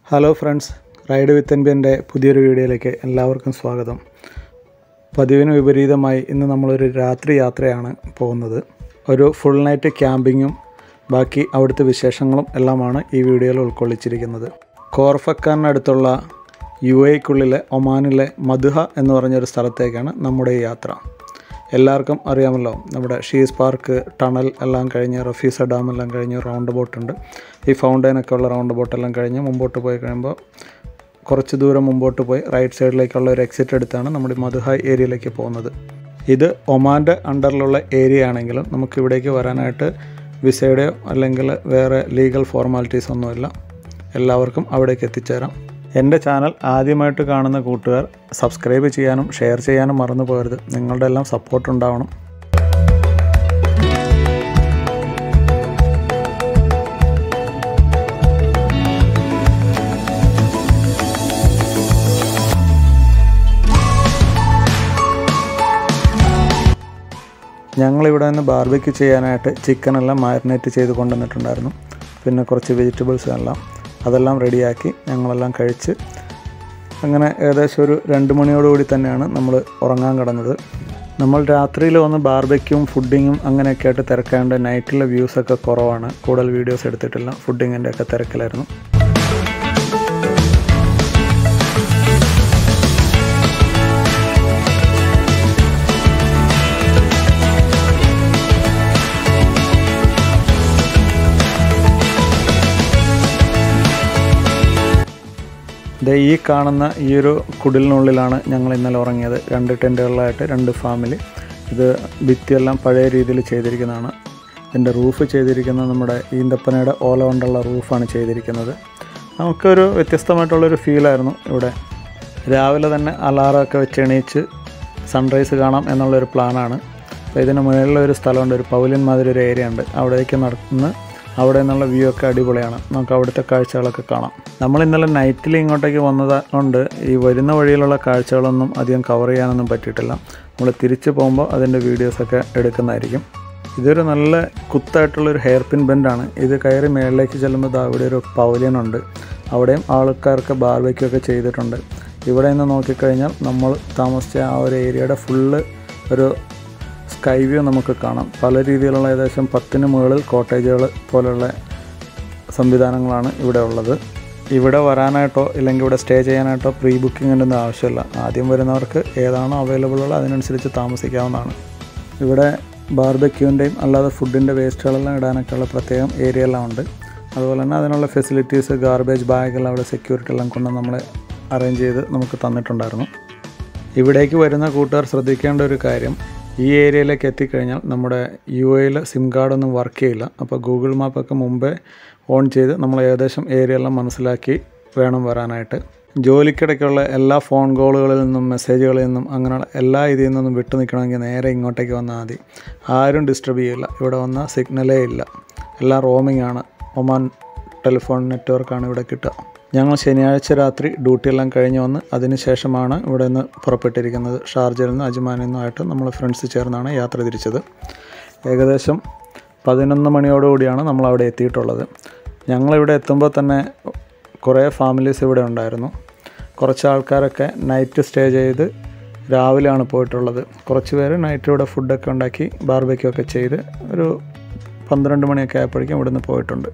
Hello friends ride with എൻബിൻ്റെ പുതിയൊരു വീഡിയോയിലേക്ക് എല്ലാവർക്കും സ്വാഗതം പതിവിന് വിപരീതമായി ഇന്ന് നമ്മളൊരു രാത്രി യാത്രയാണ് പോകുന്നത് ഒരു ഫുൾ നൈറ്റ് ക്യാമ്പിങ്ങും ബാക്കി അവിടുത്തെ വിശേഷങ്ങളും എല്ലാമാണ് ഈ വീഡിയോയിൽ ഉൾക്കൊള്ളിച്ചിരിക്കുന്നത് കോർഫക്കാറിനടുത്തുള്ള യു എക്കുള്ളിലെ ഒമാനിലെ മധുഹ എന്ന് പറഞ്ഞൊരു സ്ഥലത്തേക്കാണ് നമ്മുടെ ഈ യാത്ര എല്ലാവർക്കും അറിയാമല്ലോ നമ്മുടെ ഷീസ് പാർക്ക് ടണൽ എല്ലാം കഴിഞ്ഞ് റഫീസ ഡാം എല്ലാം കഴിഞ്ഞ് റൗണ്ട് ബോട്ട് ഉണ്ട് ഈ ഫൗണ്ടൈനൊക്കെ ഉള്ള റൗണ്ട് ബോട്ട് എല്ലാം കഴിഞ്ഞ് മുമ്പോട്ട് പോയി കഴിയുമ്പോൾ കുറച്ച് ദൂരം മുമ്പോട്ട് പോയി റൈറ്റ് സൈഡിലേക്കുള്ള ഒരു എക്സിറ്റ് എടുത്താണ് നമ്മുടെ മധുഹായ് ഏരിയയിലേക്ക് പോകുന്നത് ഇത് ഒമാൻ്റെ അണ്ടറിലുള്ള ഏരിയ ആണെങ്കിലും നമുക്ക് ഇവിടേക്ക് വരാനായിട്ട് വിസയുടെയോ അല്ലെങ്കിൽ വേറെ ലീഗൽ ഫോർമാലിറ്റീസ് ഒന്നുമില്ല എല്ലാവർക്കും അവിടേക്ക് എത്തിച്ചേരാം എൻ്റെ ചാനൽ ആദ്യമായിട്ട് കാണുന്ന കൂട്ടുകാർ സബ്സ്ക്രൈബ് ചെയ്യാനും ഷെയർ ചെയ്യാനും മറന്നു പോകരുത് നിങ്ങളുടെ എല്ലാം സപ്പോർട്ട് ഉണ്ടാവണം ഞങ്ങളിവിടെ നിന്ന് ബാർബിക്യൂ ചെയ്യാനായിട്ട് ചിക്കനെല്ലാം മാരിനേറ്റ് ചെയ്ത് കൊണ്ടുവന്നിട്ടുണ്ടായിരുന്നു പിന്നെ കുറച്ച് വെജിറ്റബിൾസ് എല്ലാം അതെല്ലാം റെഡിയാക്കി ഞങ്ങളെല്ലാം കഴിച്ച് അങ്ങനെ ഏകദേശം ഒരു രണ്ട് മണിയോടുകൂടി തന്നെയാണ് നമ്മൾ ഉറങ്ങാൻ കിടന്നത് നമ്മൾ രാത്രിയിൽ വന്ന് ബാർബക്യും ഫുഡിങ്ങും അങ്ങനെയൊക്കെ ആയിട്ട് തിരക്കാണ്ട് നൈറ്റിലെ വ്യൂസൊക്കെ കുറവാണ് കൂടുതൽ വീഡിയോസ് എടുത്തിട്ടില്ല ഫുഡിങ്ങിൻ്റെ ഒക്കെ തിരക്കിലായിരുന്നു ദേ ഈ കാണുന്ന ഈ ഒരു കുടിലിനുള്ളിലാണ് ഞങ്ങൾ ഇന്നലെ ഉറങ്ങിയത് രണ്ട് ടെൻറ്റുകളിലായിട്ട് രണ്ട് ഫാമിലി ഇത് ഭിത്തിയെല്ലാം പഴയ രീതിയിൽ ചെയ്തിരിക്കുന്നതാണ് ഇതിൻ്റെ റൂഫ് ചെയ്തിരിക്കുന്നത് നമ്മുടെ ഈന്തപ്പനയുടെ ഓല കൊണ്ടുള്ള റൂഫാണ് ചെയ്തിരിക്കുന്നത് നമുക്കൊരു വ്യത്യസ്തമായിട്ടുള്ളൊരു ഫീലായിരുന്നു ഇവിടെ രാവിലെ തന്നെ അലാറമൊക്കെ വെച്ച് എണീച്ച് സൺറൈസ് കാണാം എന്നുള്ളൊരു പ്ലാനാണ് അപ്പോൾ ഇതിന് മുകളിൽ ഒരു സ്ഥലമുണ്ട് ഒരു പൗലിൻ മാതിരി ഒരു ഏരിയ ഉണ്ട് അവിടേക്ക് നടന്ന് അവിടെ നിന്നുള്ള വ്യൂ ഒക്കെ അടിപൊളിയാണ് നമുക്ക് അവിടുത്തെ കാഴ്ചകളൊക്കെ കാണാം നമ്മൾ ഇന്നലെ നൈറ്റിൽ ഇങ്ങോട്ടേക്ക് വന്നത് കൊണ്ട് ഈ വരുന്ന വഴിയിലുള്ള കാഴ്ചകളൊന്നും അധികം കവർ ചെയ്യാനൊന്നും പറ്റിയിട്ടില്ല നമ്മൾ തിരിച്ചു പോകുമ്പോൾ അതിൻ്റെ വീഡിയോസൊക്കെ എടുക്കുന്നതായിരിക്കും ഇതൊരു നല്ല കുത്തായിട്ടുള്ളൊരു ഹെയർ പിൻ ബെൻഡാണ് ഇത് കയറി മേളിലേക്ക് ചെല്ലുമ്പോൾ ദാ ഇവിടെ ഒരു പവലിയൻ ഉണ്ട് അവിടെയും ആൾക്കാർക്ക് ബാർബയ്ക്കും ഒക്കെ ചെയ്തിട്ടുണ്ട് ഇവിടെ നിന്ന് നോക്കിക്കഴിഞ്ഞാൽ നമ്മൾ താമസിച്ച ആ ഒരു ഏരിയയുടെ ഫുള്ള് ഒരു സ്കൈ വ്യൂ നമുക്ക് കാണാം പല രീതിയിലുള്ള ഏകദേശം പത്തിന് മുകളിൽ കോട്ടേജുകൾ പോലുള്ള സംവിധാനങ്ങളാണ് ഇവിടെ ഉള്ളത് ഇവിടെ വരാനായിട്ടോ ഇല്ലെങ്കിൽ ഇവിടെ സ്റ്റേ ചെയ്യാനായിട്ടോ പ്രീ ബുക്കിങ്ങിൻ്റെ ഒന്നും ആവശ്യമില്ല ആദ്യം വരുന്നവർക്ക് ഏതാണോ അവൈലബിൾ ഉള്ളത് അതിനനുസരിച്ച് താമസിക്കാവുന്നതാണ് ഇവിടെ ബാർബക്യൂൻ്റെയും അല്ലാതെ ഫുഡിൻ്റെ വേസ്റ്റുകളെല്ലാം ഇടാനൊക്കെയുള്ള പ്രത്യേകം ഏരിയ എല്ലാം ഉണ്ട് അതുപോലെ തന്നെ അതിനുള്ള ഫെസിലിറ്റീസ് ഗാർബേജ് ബാഗെല്ലാം അവിടെ സെക്യൂരിറ്റി എല്ലാം കൊണ്ട് നമ്മൾ അറേഞ്ച് ചെയ്ത് നമുക്ക് തന്നിട്ടുണ്ടായിരുന്നു ഇവിടേക്ക് വരുന്ന കൂട്ടുകാർ ശ്രദ്ധിക്കേണ്ട ഒരു കാര്യം ഈ ഏരിയയിലേക്ക് എത്തിക്കഴിഞ്ഞാൽ നമ്മുടെ യു എയിൽ സിം കാർഡൊന്നും വർക്ക് ചെയ്യില്ല അപ്പോൾ ഗൂഗിൾ മാപ്പൊക്കെ മുമ്പേ ഓൺ ചെയ്ത് നമ്മൾ ഏകദേശം ഏരിയ എല്ലാം മനസ്സിലാക്കി വേണം വരാനായിട്ട് ജോലിക്കിടയ്ക്കുള്ള എല്ലാ ഫോൺ കോളുകളിൽ നിന്നും മെസ്സേജുകളിൽ നിന്നും അങ്ങനെയുള്ള എല്ലാ ഇതിൽ നിന്നും വിട്ടു നിൽക്കണമെങ്കിൽ നേരെ ഇങ്ങോട്ടേക്ക് വന്നാൽ മതി ആരും ഡിസ്റ്റർബ് ചെയ്യില്ല ഇവിടെ വന്നാൽ സിഗ്നലേ ഇല്ല എല്ലാം റോമിംഗ് ആണ് ഒമാൻ ടെലിഫോൺ നെറ്റ്വർക്കാണ് ഇവിടെ കിട്ടുക ഞങ്ങൾ ശനിയാഴ്ച രാത്രി ഡ്യൂട്ടിയെല്ലാം കഴിഞ്ഞ് വന്ന് അതിനുശേഷമാണ് ഇവിടെ നിന്ന് പുറപ്പെട്ടിരിക്കുന്നത് ഷാർജയിൽ നിന്ന് അജ്മാനിൽ നിന്നുമായിട്ട് നമ്മൾ ഫ്രണ്ട്സ് ചേർന്നാണ് യാത്ര തിരിച്ചത് ഏകദേശം പതിനൊന്ന് മണിയോടുകൂടിയാണ് നമ്മൾ അവിടെ എത്തിയിട്ടുള്ളത് ഞങ്ങളിവിടെ എത്തുമ്പോൾ തന്നെ കുറേ ഫാമിലീസ് ഇവിടെ ഉണ്ടായിരുന്നു കുറച്ച് ആൾക്കാരൊക്കെ നൈറ്റ് സ്റ്റേ ചെയ്ത് രാവിലെയാണ് പോയിട്ടുള്ളത് കുറച്ച് പേര് നൈറ്റ് ഇവിടെ ഫുഡൊക്കെ ഉണ്ടാക്കി ബാർബയ്ക്കും ഒക്കെ ചെയ്ത് ഒരു പന്ത്രണ്ട് മണിയൊക്കെ ആയപ്പോഴേക്കും ഇവിടുന്ന് പോയിട്ടുണ്ട്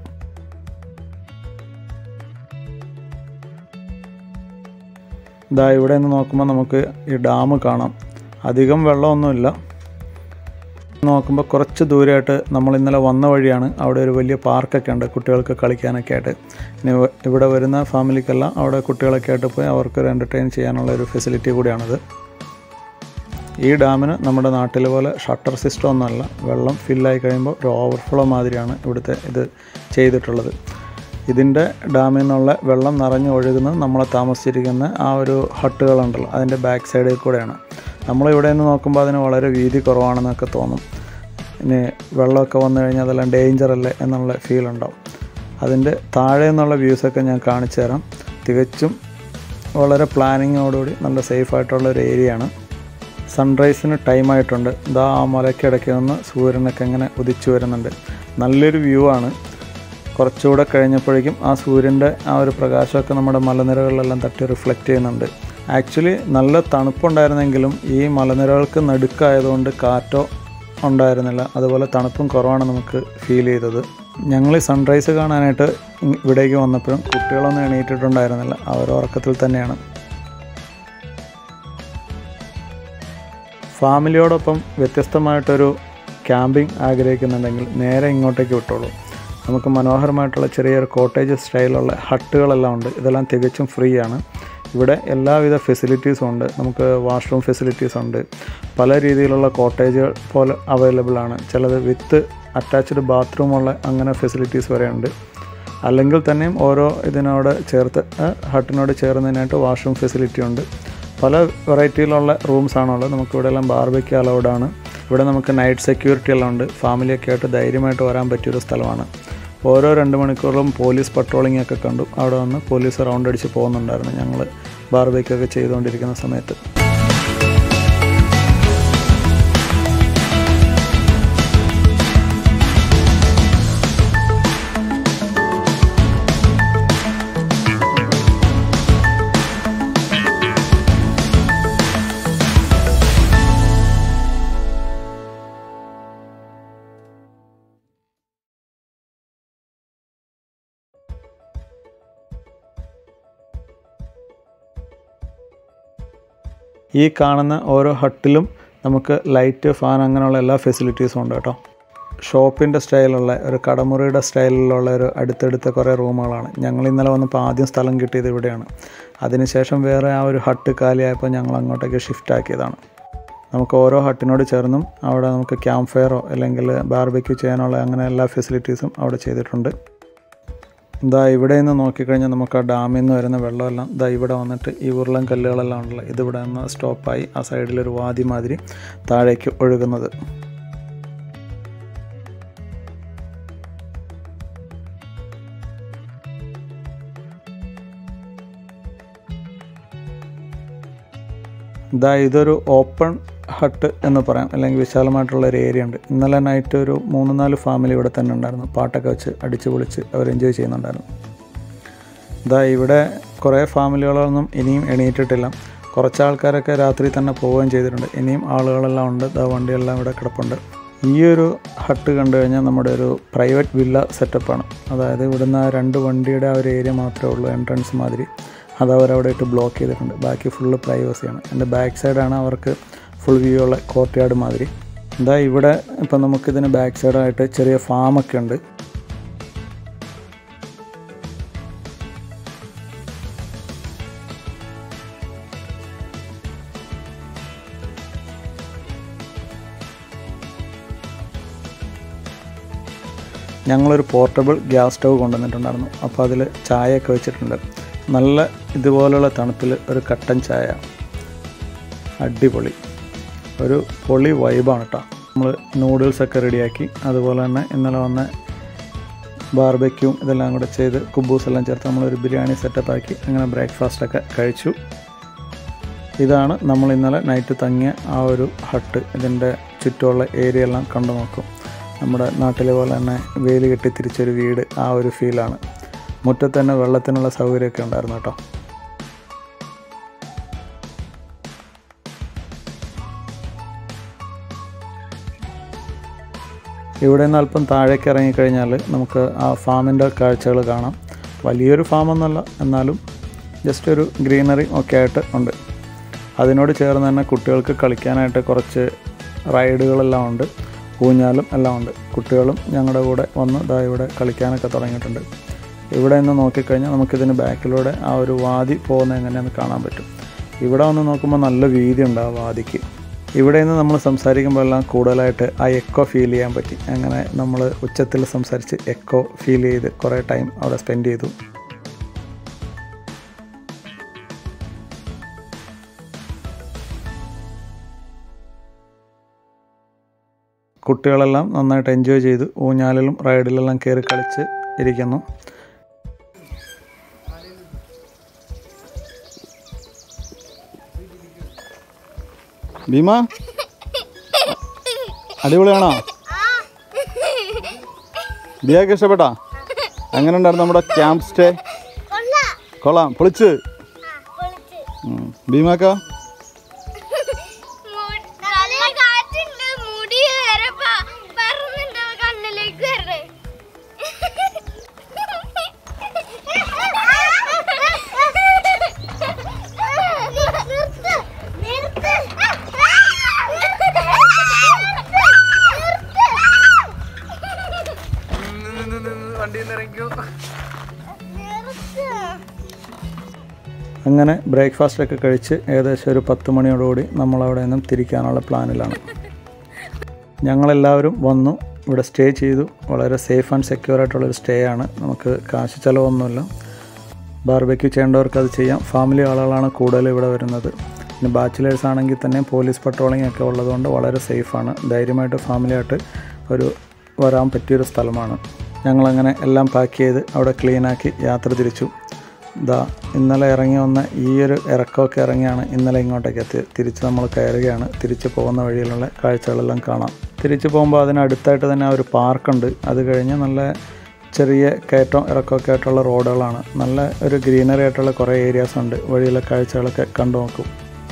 ഇതാ ഇവിടെ നിന്ന് നോക്കുമ്പോൾ നമുക്ക് ഈ ഡാം കാണാം അധികം വെള്ളമൊന്നുമില്ല നോക്കുമ്പോൾ കുറച്ച് ദൂരമായിട്ട് നമ്മൾ ഇന്നലെ വന്ന വഴിയാണ് അവിടെ ഒരു വലിയ പാർക്കൊക്കെ ഉണ്ട് കുട്ടികൾക്ക് കളിക്കാനൊക്കെ ആയിട്ട് ഇനി ഇവിടെ വരുന്ന ഫാമിലിക്കെല്ലാം അവിടെ കുട്ടികളൊക്കെ ആയിട്ട് പോയി അവർക്ക് ഒരു എൻ്റർടൈൻ ചെയ്യാനുള്ള ഒരു ഫെസിലിറ്റി കൂടിയാണിത് ഈ ഡാമിന് നമ്മുടെ നാട്ടിൽ പോലെ ഷട്ടർ സിസ്റ്റം ഒന്നുമല്ല വെള്ളം ഫില്ലായി കഴിയുമ്പോൾ ഒരു ഓവർഫ്ലോ മാതിരിയാണ് ഇവിടുത്തെ ഇത് ചെയ്തിട്ടുള്ളത് ഇതിൻ്റെ ഡാമിൽ നിന്നുള്ള വെള്ളം നിറഞ്ഞു ഒഴുകുന്നത് നമ്മൾ താമസിച്ചിരിക്കുന്ന ആ ഒരു ഹട്ടുകളുണ്ടല്ലോ അതിൻ്റെ ബാക്ക് സൈഡിൽ കൂടെയാണ് നമ്മളിവിടെ നിന്ന് നോക്കുമ്പോൾ അതിന് വളരെ വീതി കുറവാണെന്നൊക്കെ തോന്നും ഇനി വെള്ളമൊക്കെ വന്നു കഴിഞ്ഞാൽ അതെല്ലാം ഡേഞ്ചർ അല്ലേ എന്നുള്ള ഫീൽ ഉണ്ടാവും അതിൻ്റെ താഴെ നിന്നുള്ള വ്യൂസൊക്കെ ഞാൻ കാണിച്ചു തരാം തികച്ചും വളരെ പ്ലാനിങ്ങോടുകൂടി നല്ല സേഫായിട്ടുള്ള ഒരു ഏരിയയാണ് സൺറൈസിന് ടൈമായിട്ടുണ്ട് ഇതാ ആ മലയ്ക്കിടയ്ക്ക് നിന്ന് സൂര്യനൊക്കെ ഇങ്ങനെ ഉദിച്ചു വരുന്നുണ്ട് നല്ലൊരു വ്യൂ ആണ് കുറച്ചുകൂടെ കഴിഞ്ഞപ്പോഴേക്കും ആ സൂര്യൻ്റെ ആ ഒരു പ്രകാശമൊക്കെ നമ്മുടെ മലനിരകളിലെല്ലാം തട്ടി റിഫ്ലക്റ്റ് ചെയ്യുന്നുണ്ട് ആക്ച്വലി നല്ല തണുപ്പുണ്ടായിരുന്നെങ്കിലും ഈ മലനിരകൾക്ക് നടുക്കായതുകൊണ്ട് കാറ്റോ ഉണ്ടായിരുന്നില്ല അതുപോലെ തണുപ്പും കുറവാണ് നമുക്ക് ഫീൽ ചെയ്തത് ഞങ്ങൾ ഈ സൺറൈസ് കാണാനായിട്ട് ഇ- ഇവിടേക്ക് വന്നപ്പോഴും കുട്ടികളൊന്നും എണീറ്റിട്ടുണ്ടായിരുന്നില്ല അവർ ഉറക്കത്തിൽ തന്നെയാണ് ഫാമിലിയോടൊപ്പം വ്യത്യസ്തമായിട്ടൊരു ക്യാമ്പിംഗ് ആഗ്രഹിക്കുന്നുണ്ടെങ്കിൽ നേരെ ഇങ്ങോട്ടേക്ക് വിട്ടോളൂ നമുക്ക് മനോഹരമായിട്ടുള്ള ചെറിയൊരു കോട്ടേജ് സ്റ്റൈലുള്ള ഹട്ടുകളെല്ലാം ഉണ്ട് ഇതെല്ലാം തികച്ചും ഫ്രീ ആണ് ഇവിടെ എല്ലാവിധ ഫെസിലിറ്റീസും ഉണ്ട് നമുക്ക് വാഷ്റൂം ഫെസിലിറ്റീസ് ഉണ്ട് പല രീതിയിലുള്ള കോട്ടേജുകൾ പോലെ അവൈലബിൾ ആണ് ചിലത് വിത്ത് അറ്റാച്ച്ഡ് ബാത്റൂമുള്ള അങ്ങനെ ഫെസിലിറ്റീസ് വരെ ഉണ്ട് അല്ലെങ്കിൽ തന്നെയും ഓരോ ഇതിനോട് ചേർത്ത് ഏഹ്, ഹട്ടിനോട് ചേർന്നതിനായിട്ട് വാഷ്റൂം ഫെസിലിറ്റി ഉണ്ട് പല വെറൈറ്റിയിലുള്ള റൂംസ് ആണുള്ളത് നമുക്ക് ഇവിടെ എല്ലാം ബാർബയ്ക്ക് അലൗഡ് ആണ് ഇവിടെ നമുക്ക് നൈറ്റ് സെക്യൂരിറ്റി എല്ലാം ഉണ്ട് ഫാമിലിയൊക്കെ ആയിട്ട് ധൈര്യമായിട്ട് വരാൻ പറ്റിയൊരു സ്ഥലമാണ് ഓരോ രണ്ട് മണിക്കൂറിലും പോലീസ് പട്രോളിംഗ് ഒക്കെ കണ്ടു അവിടെ വന്ന് പോലീസ് റൗണ്ട് അടിച്ച് പോകുന്നുണ്ടായിരുന്നു ഞങ്ങൾ ബാർബയ്ക്കൊക്കെ ചെയ്തുകൊണ്ടിരിക്കുന്ന സമയത്ത് ഈ കാണുന്ന ഓരോ ഹട്ടിലും നമുക്ക് ലൈറ്റ് ഫാൻ അങ്ങനെയുള്ള എല്ലാ ഫെസിലിറ്റീസും ഉണ്ട് കേട്ടോ ഷോപ്പിൻ്റെ സ്റ്റൈലുള്ള ഒരു കടമുറിയുടെ സ്റ്റൈലിലുള്ള ഒരു അടുത്തടുത്ത കുറേ റൂമുകളാണ് ഞങ്ങൾ ഇന്നലെ വന്നപ്പോൾ ആദ്യം സ്ഥലം കിട്ടിയത് ഇവിടെയാണ് അതിനുശേഷം വേറെ ആ ഒരു ഹട്ട് കാലിയായപ്പോൾ ഞങ്ങൾ അങ്ങോട്ടേക്ക് ഷിഫ്റ്റ് ആക്കിയതാണ് നമുക്ക് ഓരോ ഹട്ടിനോട് ചേർന്നും അവിടെ നമുക്ക് ക്യാമ്പ് ഫയറോ അല്ലെങ്കിൽ ബാർബിക്യൂ ചെയ്യാനുള്ള അങ്ങനെ എല്ലാ ഫെസിലിറ്റീസും അവിടെ ചെയ്തിട്ടുണ്ട് ഇതാ ഇവിടെ നിന്ന് നോക്കിക്കഴിഞ്ഞാൽ നമുക്ക് ആ ഡാമിൽ നിന്ന് വരുന്ന വെള്ളമെല്ലാം ഇതാ ഇവിടെ വന്നിട്ട് ഈ ഉരുളൻ കല്ലുകളെല്ലാം ഉണ്ടല്ലോ ഇതിവിടെ നിന്ന് സ്റ്റോപ്പായി ആ സൈഡിലൊരു വാതി മാതിരി താഴേക്ക് ഒഴുകുന്നത് ഇതാ ഇതൊരു ഓപ്പൺ ഹട്ട് എന്ന് പറയാം അല്ലെങ്കിൽ വിശാലമായിട്ടുള്ള ഒരു ഏരിയ ഉണ്ട് ഇന്നലെ നൈറ്റ് ഒരു മൂന്ന് നാല് ഫാമിലി ഇവിടെ തന്നെ ഉണ്ടായിരുന്നു പാട്ടൊക്കെ വെച്ച് അടിച്ച് പൊളിച്ച് അവർ എൻജോയ് ചെയ്യുന്നുണ്ടായിരുന്നു ഇതാ ഇവിടെ കുറേ ഫാമിലികളൊന്നും ഇനിയും എണീറ്റിട്ടില്ല കുറച്ച് ആൾക്കാരൊക്കെ രാത്രി തന്നെ പോവുകയും ചെയ്തിട്ടുണ്ട് ഇനിയും ആളുകളെല്ലാം ഉണ്ട് ഇതാ വണ്ടിയെല്ലാം ഇവിടെ കിടപ്പുണ്ട് ഈ ഒരു ഹട്ട് കണ്ടു കഴിഞ്ഞാൽ നമ്മുടെ ഒരു പ്രൈവറ്റ് വില്ല സെറ്റപ്പാണ് അതായത് ഇവിടുന്ന് ആ രണ്ട് വണ്ടിയുടെ ആ ഒരു ഏരിയ മാത്രമേ ഉള്ളൂ എൻട്രൻസ് മാതിരി അത് അവരവിടെ ഇട്ട് ബ്ലോക്ക് ചെയ്തിട്ടുണ്ട് ബാക്കി ഫുള്ള് പ്രൈവസിയാണ് എൻ്റെ ബാക്ക് സൈഡാണ് അവർക്ക് ഫുൾ വ്യൂ ഉള്ള കോർട്ട്യാർഡ് മാതിരി എന്താ ഇവിടെ ഇപ്പം നമുക്കിതിന് ബാക്ക് സൈഡായിട്ട് ചെറിയ ഫാമൊക്കെ ഉണ്ട് ഞങ്ങളൊരു പോർട്ടബിൾ ഗ്യാസ് സ്റ്റവ് കൊണ്ടുവന്നിട്ടുണ്ടായിരുന്നു അപ്പോൾ അതിൽ ചായയൊക്കെ വെച്ചിട്ടുണ്ട് നല്ല ഇതുപോലുള്ള തണുപ്പിൽ ഒരു കട്ടൻ ചായ അടിപൊളി ഒരു പൊളി വൈബാണ് കേട്ടോ നമ്മൾ നൂഡിൽസൊക്കെ റെഡിയാക്കി അതുപോലെ തന്നെ ഇന്നലെ വന്ന ബാർബക്യൂം ഇതെല്ലാം കൂടെ ചെയ്ത് കുബൂസ് എല്ലാം ചേർത്ത് നമ്മളൊരു ബിരിയാണി സെറ്റപ്പ് ആക്കി അങ്ങനെ ബ്രേക്ക്ഫാസ്റ്റൊക്കെ കഴിച്ചു ഇതാണ് നമ്മൾ ഇന്നലെ നൈറ്റ് തങ്ങിയ ആ ഒരു ഹട്ട് ഇതിൻ്റെ ചുറ്റുമുള്ള ഏരിയ എല്ലാം കണ്ടു നോക്കും നമ്മുടെ നാട്ടിലെ പോലെ തന്നെ വേലി കെട്ടി തിരിച്ചൊരു വീട് ആ ഒരു ഫീലാണ് മുറ്റത്ത് തന്നെ വെള്ളത്തിനുള്ള സൗകര്യമൊക്കെ ഉണ്ടായിരുന്നു കേട്ടോ ഇവിടെ നിന്ന് അല്പം താഴേക്ക് ഇറങ്ങിക്കഴിഞ്ഞാൽ നമുക്ക് ആ ഫാമിൻ്റെ കാഴ്ചകൾ കാണാം വലിയൊരു ഫാമൊന്നുമല്ല എന്നാലും ജസ്റ്റ് ഒരു ഗ്രീനറി ഒക്കെ ആയിട്ട് ഉണ്ട് അതിനോട് ചേർന്ന് തന്നെ കുട്ടികൾക്ക് കളിക്കാനായിട്ട് കുറച്ച് റൈഡുകളെല്ലാം ഉണ്ട് ഊഞ്ഞാലും എല്ലാം ഉണ്ട് കുട്ടികളും ഞങ്ങളുടെ കൂടെ വന്ന് ദാ ഇവിടെ കളിക്കാനൊക്കെ തുടങ്ങിയിട്ടുണ്ട് ഇവിടെ നിന്ന് നോക്കിക്കഴിഞ്ഞാൽ നമുക്കിതിന് ബാക്കിലൂടെ ആ ഒരു വാതി പോകുന്നത് എങ്ങനെയാണെന്ന് കാണാൻ പറ്റും ഇവിടെ വന്ന് നോക്കുമ്പോൾ നല്ല വീതി ഉണ്ട് ആ വാതിക്ക് ഇവിടെ നിന്ന് നമ്മൾ സംസാരിക്കുമ്പോൾ എല്ലാം കൂടുതലായിട്ട് ആ എക്കോ ഫീൽ ചെയ്യാൻ പറ്റി അങ്ങനെ നമ്മൾ ഉച്ചത്തിൽ സംസാരിച്ച് എക്കോ ഫീൽ ചെയ്ത് കുറേ ടൈം അവിടെ സ്പെൻഡ് ചെയ്തു കുട്ടികളെല്ലാം നന്നായിട്ട് എൻജോയ് ചെയ്തു ഊഞ്ഞാലിലും റൈഡിലെല്ലാം കയറി കളിച്ച് ഇരിക്കുന്നു ഭീമ അടിപൊളിയാണോ ദിയാക്ക് ഇഷ്ടപ്പെട്ടാ എങ്ങനെ ഉണ്ടായിരുന്നു നമ്മുടെ ക്യാമ്പ് സ്റ്റേ കൊള്ളാം കൊള്ളാം പൊളിച്ച് ആ പൊളിച്ച് ഉം. ഭീമാക്ക നല്ല കാറ്റുണ്ട് മുടി വരെ പ- പറന്നുണ്ട് കണ്ണിലേക്ക് വരെ നിർത്ത് നിർത്ത് നിർത്ത് അങ്ങനെ ബ്രേക്ക്ഫാസ്റ്റൊക്കെ കഴിച്ച് ഏകദേശം ഒരു പത്ത് മണിയോടുകൂടി നമ്മൾ അവിടെ നിന്നും തിരിക്കാനുള്ള പ്ലാനിലാണ് ഞങ്ങളെല്ലാവരും വന്നു ഇവിടെ സ്റ്റേ ചെയ്തു വളരെ സേഫ് ആൻഡ് സെക്യൂർ ആയിട്ടുള്ളൊരു സ്റ്റേ ആണ് നമുക്ക് കാശ് ചിലവൊന്നുമില്ല ബാർബക്യൂ ചെയ്യേണ്ടവർക്ക് അത് ചെയ്യാം ഫാമിലി ആളുകളാണ് കൂടുതൽ ഇവിടെ വരുന്നത് പിന്നെ ബാച്ചിലേഴ്സ് ആണെങ്കിൽ തന്നെ പോലീസ് പട്രോളിംഗ് ഒക്കെ ഉള്ളതുകൊണ്ട് വളരെ സേഫാണ് ധൈര്യമായിട്ട് ഫാമിലിയായിട്ട് ഒരു വരാൻ പറ്റിയൊരു സ്ഥലമാണ് ഞങ്ങളങ്ങനെ എല്ലാം പാക്ക് ചെയ്ത് അവിടെ ക്ലീനാക്കി യാത്ര തിരിച്ചു ദാ ഇന്നലെ ഇറങ്ങി വന്ന ഈ ഒരു ഇറക്കമൊക്കെ ഇറങ്ങിയാണ് ഇന്നലെ ഇങ്ങോട്ടേക്ക് എത്തി തിരിച്ച് നമ്മൾ കയറുകയാണ് തിരിച്ച് പോകുന്ന വഴിയിലുള്ള കാഴ്ചകളെല്ലാം കാണാം തിരിച്ച് പോകുമ്പോൾ അതിനടുത്തായിട്ട് തന്നെ ആ ഒരു പാർക്കുണ്ട് അത് കഴിഞ്ഞ് നല്ല ചെറിയ കയറ്റം ഇറക്കമൊക്കെ ആയിട്ടുള്ള റോഡുകളാണ് നല്ല ഒരു ഗ്രീനറി ആയിട്ടുള്ള കുറേ ഏരിയാസ് ഉണ്ട് വഴിയിലെ കാഴ്ചകളൊക്കെ കണ്ടു നോക്കും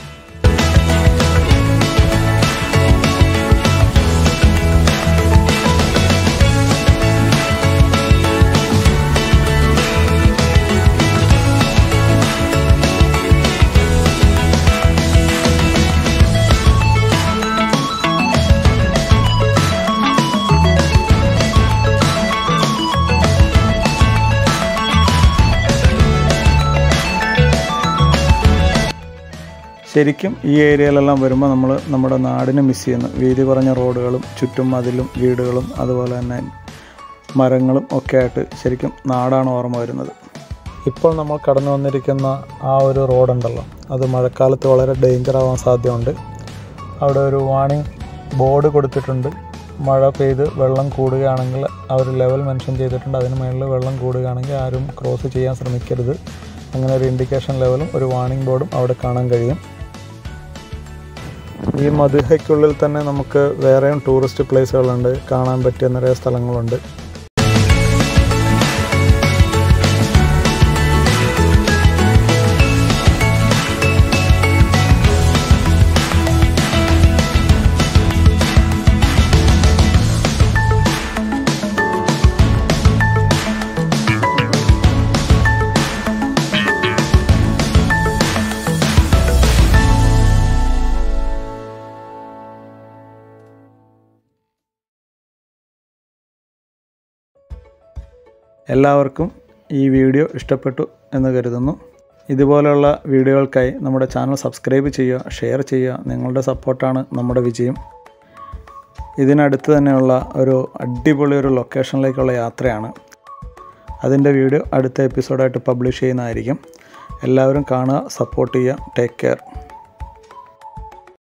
ശരിക്കും ഈ ഏരിയയിലെല്ലാം വരുമ്പോൾ നമ്മൾ നമ്മുടെ നാടിനെ മിസ് ചെയ്യുന്നു വീതി കുറഞ്ഞ റോഡുകളും ചുറ്റും മതിലും വീടുകളും അതുപോലെ തന്നെ മരങ്ങളും ഒക്കെ ആയിട്ട് ശരിക്കും നാടാണ് ഓർമ്മ വരുന്നത് ഇപ്പോൾ നമ്മൾ കടന്നു വന്നിരിക്കുന്ന ആ ഒരു റോഡുണ്ടല്ലോ അത് മഴക്കാലത്ത് വളരെ ഡേഞ്ചർ ആവാൻ സാധ്യതയുണ്ട് അവിടെ ഒരു വാണിംഗ് ബോർഡ് കൊടുത്തിട്ടുണ്ട് മഴ പെയ്ത് വെള്ളം കൂടുകയാണെങ്കിൽ ആ ഒരു ലെവൽ മെൻഷൻ ചെയ്തിട്ടുണ്ട് അതിന് മുകളിൽ വെള്ളം കൂടുകയാണെങ്കിൽ ആരും ക്രോസ് ചെയ്യാൻ ശ്രമിക്കരുത് അങ്ങനെ ഒരു ഇൻഡിക്കേഷൻ ലെവലും ഒരു വാണിംഗ് ബോർഡും അവിടെ കാണാൻ കഴിയും ഈ മധുഹയ്ക്കുള്ളിൽ തന്നെ നമുക്ക് വേറെയും ടൂറിസ്റ്റ് പ്ലേസുകളുണ്ട് കാണാൻ പറ്റിയ നിറയെ സ്ഥലങ്ങളുണ്ട് എല്ലാവർക്കും ഈ വീഡിയോ ഇഷ്ടപ്പെട്ടു എന്ന് കരുതുന്നു ഇതുപോലെയുള്ള വീഡിയോകൾക്കായി നമ്മുടെ ചാനൽ സബ്സ്ക്രൈബ് ചെയ്യുക ഷെയർ ചെയ്യുക നിങ്ങളുടെ സപ്പോർട്ടാണ് നമ്മുടെ വിജയം ഇതിനടുത്ത് തന്നെയുള്ള ഒരു അടിപൊളി ഒരു ലൊക്കേഷനിലേക്കുള്ള യാത്രയാണ് അതിൻ്റെ വീഡിയോ അടുത്ത എപ്പിസോഡായിട്ട് പബ്ലിഷ് ചെയ്യുന്നതായിരിക്കും എല്ലാവരും കാണുക സപ്പോർട്ട് ചെയ്യുക ടേക്ക് കെയർ